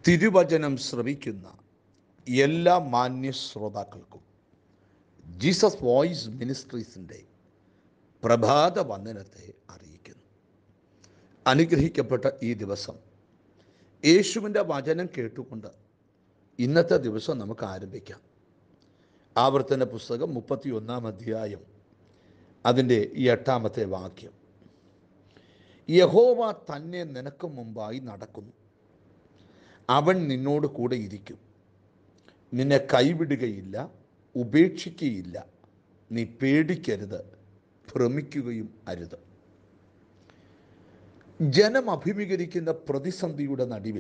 തിരുവചനം ശ്രവിക്കുന്ന എല്ലാ മാന്യ ശ്രോതാക്കൾക്കും ജീസസ് വോയിസ് മിനിസ്ട്രീസിൻ്റെ പ്രഭാത വന്ദനത്തെ അറിയിക്കുന്നു അനുഗ്രഹിക്കപ്പെട്ട ഈ ദിവസം യേശുവിൻ്റെ വചനം കേട്ടുകൊണ്ട് ഇന്നത്തെ ദിവസം നമുക്ക് ആരംഭിക്കാം ആവർത്തന പുസ്തകം മുപ്പത്തി ഒന്നാം അധ്യായം അതിൻ്റെ ഈ എട്ടാമത്തെ വാക്യം യഹോവ തന്നെ നിനക്ക് മുമ്പായി നടക്കുന്നു അവൻ നിന്നോട് കൂടെ ഇരിക്കും നിന്നെ കൈവിടുകയില്ല ഉപേക്ഷിക്കുകയില്ല നീ പേടിക്കരുത് ഭ്രമിക്കുകയും അരുത് ജനം അഭിമുഖീകരിക്കുന്ന പ്രതിസന്ധിയുടെ നടുവിൽ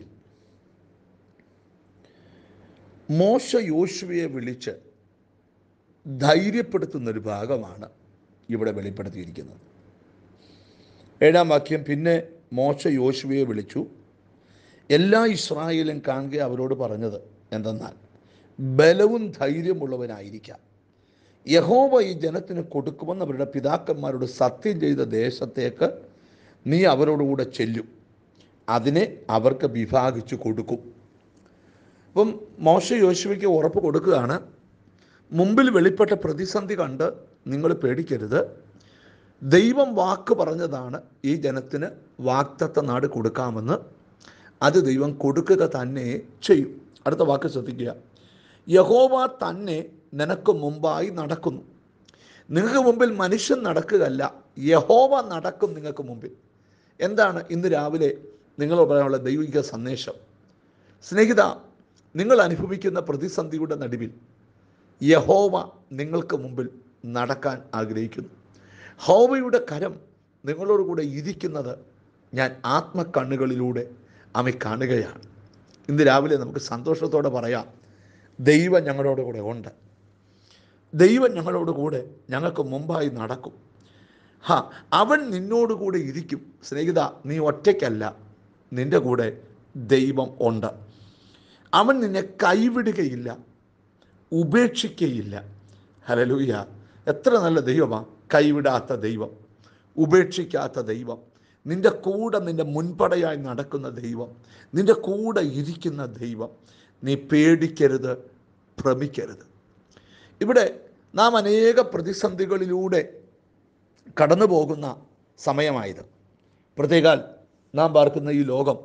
മോശ യോശുവയെ വിളിച്ച് ധൈര്യപ്പെടുത്തുന്നൊരു ഭാഗമാണ് ഇവിടെ വെളിപ്പെടുത്തിയിരിക്കുന്നത് ഏഴാം വാക്യം പിന്നെ മോശ യോശുവയെ വിളിച്ചു എല്ലാ ഇസ്രായേലും കാണുക അവരോട് പറഞ്ഞത് എന്തെന്നാൽ ബലവും ധൈര്യമുള്ളവനായിരിക്കാം യഹോവ ഈ ജനത്തിന് കൊടുക്കുമെന്ന് അവരുടെ പിതാക്കന്മാരോട് സത്യം ചെയ്ത ദേശത്തേക്ക് നീ അവരോടുകൂടെ ചെല്ലും അതിനെ അവർക്ക് വിഭാഗിച്ചു കൊടുക്കും അപ്പം മോശ യോശുവയ്ക്ക് ഉറപ്പ് കൊടുക്കുകയാണ് മുമ്പിൽ വെളിപ്പെട്ട പ്രതിസന്ധി കണ്ട് നിങ്ങൾ പേടിക്കരുത് ദൈവം വാക്ക് പറഞ്ഞതാണ് ഈ ജനത്തിന് വാക്തത്വ നാട് കൊടുക്കാമെന്ന് അത് ദൈവം കൊടുക്കുക തന്നെ ചെയ്യും അടുത്ത വാക്ക് ശ്രദ്ധിക്കുക യഹോവ തന്നെ നിനക്ക് മുമ്പായി നടക്കുന്നു നിങ്ങൾക്ക് മുമ്പിൽ മനുഷ്യൻ നടക്കുകയല്ല യഹോവ നടക്കും നിങ്ങൾക്ക് മുമ്പിൽ എന്താണ് ഇന്ന് രാവിലെ നിങ്ങൾ പറയാനുള്ള ദൈവിക സന്ദേശം സ്നേഹിത നിങ്ങൾ അനുഭവിക്കുന്ന പ്രതിസന്ധിയുടെ നടുവിൽ യഹോവ നിങ്ങൾക്ക് മുമ്പിൽ നടക്കാൻ ആഗ്രഹിക്കുന്നു ഹോവയുടെ കരം നിങ്ങളോട് കൂടെ ഇരിക്കുന്നത് ഞാൻ ആത്മക്കണ്ണുകളിലൂടെ അമ്മ കാണുകയാണ് ഇന്ന് രാവിലെ നമുക്ക് സന്തോഷത്തോടെ പറയാം ദൈവം ഞങ്ങളോട് കൂടെ ഉണ്ട് ദൈവം ഞങ്ങളോട് കൂടെ ഞങ്ങൾക്ക് മുമ്പായി നടക്കും ഹാ അവൻ നിന്നോട് കൂടെ ഇരിക്കും സ്നേഹിത നീ ഒറ്റയ്ക്കല്ല നിൻ്റെ കൂടെ ദൈവം ഉണ്ട് അവൻ നിന്നെ കൈവിടുകയില്ല ഉപേക്ഷിക്കുകയില്ല ഹലലൂയ എത്ര നല്ല ദൈവമാണ് കൈവിടാത്ത ദൈവം ഉപേക്ഷിക്കാത്ത ദൈവം നിന്റെ കൂടെ നിന്റെ മുൻപടയായി നടക്കുന്ന ദൈവം നിന്റെ കൂടെ ഇരിക്കുന്ന ദൈവം നീ പേടിക്കരുത് ഭ്രമിക്കരുത് ഇവിടെ നാം അനേക പ്രതിസന്ധികളിലൂടെ കടന്നു പോകുന്ന സമയമായത് പ്രത്യേകാൽ നാം പാർക്കുന്ന ഈ ലോകം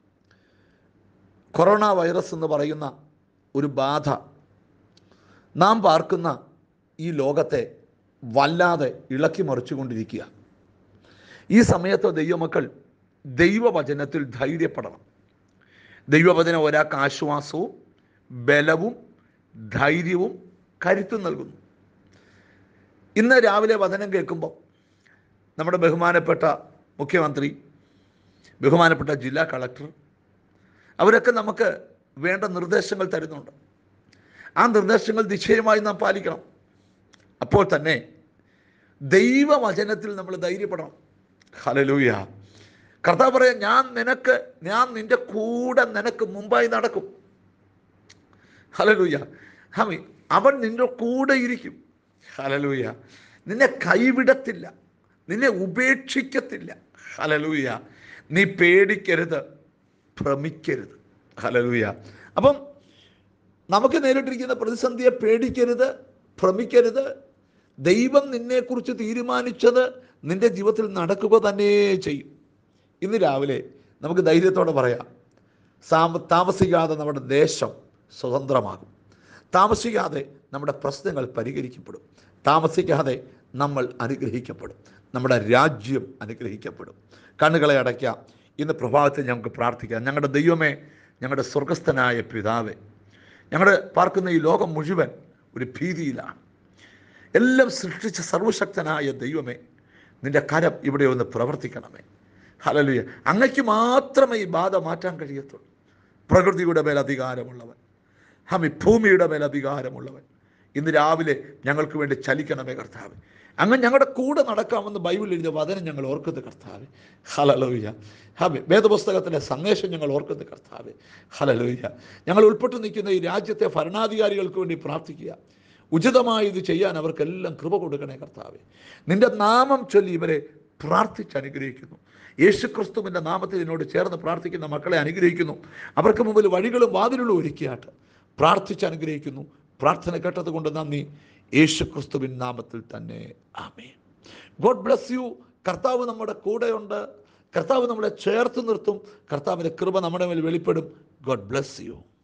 കൊറോണ വൈറസ് എന്ന് പറയുന്ന ഒരു ബാധ നാം പാർക്കുന്ന ഈ ലോകത്തെ വല്ലാതെ ഇളക്കി മറിച്ചുകൊണ്ടിരിക്കുക ഈ സമയത്ത് ദൈവമക്കൾ ദൈവവചനത്തിൽ ധൈര്യപ്പെടണം ദൈവവചനം ഒരാൾക്ക് ആശ്വാസവും ബലവും ധൈര്യവും കരുത്തും നൽകുന്നു ഇന്ന് രാവിലെ വചനം കേൾക്കുമ്പോൾ നമ്മുടെ ബഹുമാനപ്പെട്ട മുഖ്യമന്ത്രി ബഹുമാനപ്പെട്ട ജില്ലാ കളക്ടർ അവരൊക്കെ നമുക്ക് വേണ്ട നിർദ്ദേശങ്ങൾ തരുന്നുണ്ട് ആ നിർദ്ദേശങ്ങൾ നിശ്ചയമായി നാം പാലിക്കണം അപ്പോൾ തന്നെ ദൈവവചനത്തിൽ നമ്മൾ ധൈര്യപ്പെടണം ഹലലൂയ കർത്താവ് പറയാം ഞാൻ നിനക്ക് ഞാൻ നിന്റെ കൂടെ നിനക്ക് മുമ്പായി നടക്കും ഹലലൂയ ഹമി അവൻ നിന്റെ കൂടെ ഇരിക്കും ഹലലൂയ നിന്നെ കൈവിടത്തില്ല നിന്നെ ഉപേക്ഷിക്കത്തില്ല ഹലലൂയ നീ പേടിക്കരുത് ഭ്രമിക്കരുത് ഹലലൂയ അപ്പം നമുക്ക് നേരിട്ടിരിക്കുന്ന പ്രതിസന്ധിയെ പേടിക്കരുത് ഭ്രമിക്കരുത് ദൈവം നിന്നെക്കുറിച്ച് തീരുമാനിച്ചത് നിന്റെ ജീവിതത്തിൽ നടക്കുക തന്നെ ചെയ്യും ഇന്ന് രാവിലെ നമുക്ക് ധൈര്യത്തോടെ പറയാം സാമ താമസിക്കാതെ നമ്മുടെ ദേശം സ്വതന്ത്രമാകും താമസിക്കാതെ നമ്മുടെ പ്രശ്നങ്ങൾ പരിഹരിക്കപ്പെടും താമസിക്കാതെ നമ്മൾ അനുഗ്രഹിക്കപ്പെടും നമ്മുടെ രാജ്യം അനുഗ്രഹിക്കപ്പെടും കണ്ണുകളെ അടയ്ക്കാം ഇന്ന് പ്രഭാതത്തിൽ ഞങ്ങൾക്ക് പ്രാർത്ഥിക്കാം ഞങ്ങളുടെ ദൈവമേ ഞങ്ങളുടെ സ്വർഗസ്ഥനായ പിതാവേ ഞങ്ങളുടെ പാർക്കുന്ന ഈ ലോകം മുഴുവൻ ഒരു ഭീതിയിലാണ് എല്ലാം സൃഷ്ടിച്ച സർവശക്തനായ ദൈവമേ നിന്റെ കരം ഇവിടെ ഒന്ന് പ്രവർത്തിക്കണമേ ഹലലുയ അങ്ങയ്ക്ക് മാത്രമേ ഈ ബാധ മാറ്റാൻ കഴിയത്തുള്ളൂ പ്രകൃതിയുടെ മേൽ അധികാരമുള്ളവൻ ഹമി ഭൂമിയുടെ മേൽ അധികാരമുള്ളവൻ ഇന്ന് രാവിലെ ഞങ്ങൾക്ക് വേണ്ടി ചലിക്കണമേ കർത്താവ് അങ്ങ് ഞങ്ങളുടെ കൂടെ നടക്കാമെന്ന് ബൈബിളിൽ എഴുതിയ വചനം ഞങ്ങൾ ഓർക്കുന്നത് കർത്താവ് ഹലലോയ്യ ഹബി വേദപുസ്തകത്തിലെ സന്ദേശം ഞങ്ങൾ ഓർക്കുന്നത് കർത്താവ് ഹലലോയ്യ ഞങ്ങൾ ഉൾപ്പെട്ടു നിൽക്കുന്ന ഈ രാജ്യത്തെ ഭരണാധികാരികൾക്ക് വേണ്ടി പ്രാർത്ഥിക്കുക ഉചിതമായി ഇത് ചെയ്യാൻ അവർക്കെല്ലാം കൃപ കൊടുക്കണേ കർത്താവെ നിന്റെ നാമം ചൊല്ലി ഇവരെ പ്രാർത്ഥിച്ച് അനുഗ്രഹിക്കുന്നു യേശു ക്രിസ്തുവിൻ്റെ നാമത്തിൽ എന്നോട് ചേർന്ന് പ്രാർത്ഥിക്കുന്ന മക്കളെ അനുഗ്രഹിക്കുന്നു അവർക്ക് മുമ്പിൽ വഴികളും വാതിലുകളും ഒരുക്കിയാട്ട് പ്രാർത്ഥിച്ച് അനുഗ്രഹിക്കുന്നു പ്രാർത്ഥന കേട്ടത് കൊണ്ട് നന്ദി യേശു ക്രിസ്തുവിൻ നാമത്തിൽ തന്നെ ആമേ ഗോഡ് ബ്ലസ് യു കർത്താവ് നമ്മുടെ കൂടെയുണ്ട് കർത്താവ് നമ്മളെ ചേർത്ത് നിർത്തും കർത്താവിൻ്റെ കൃപ നമ്മുടെ മേൽ വെളിപ്പെടും ഗോഡ് ബ്ലസ് യു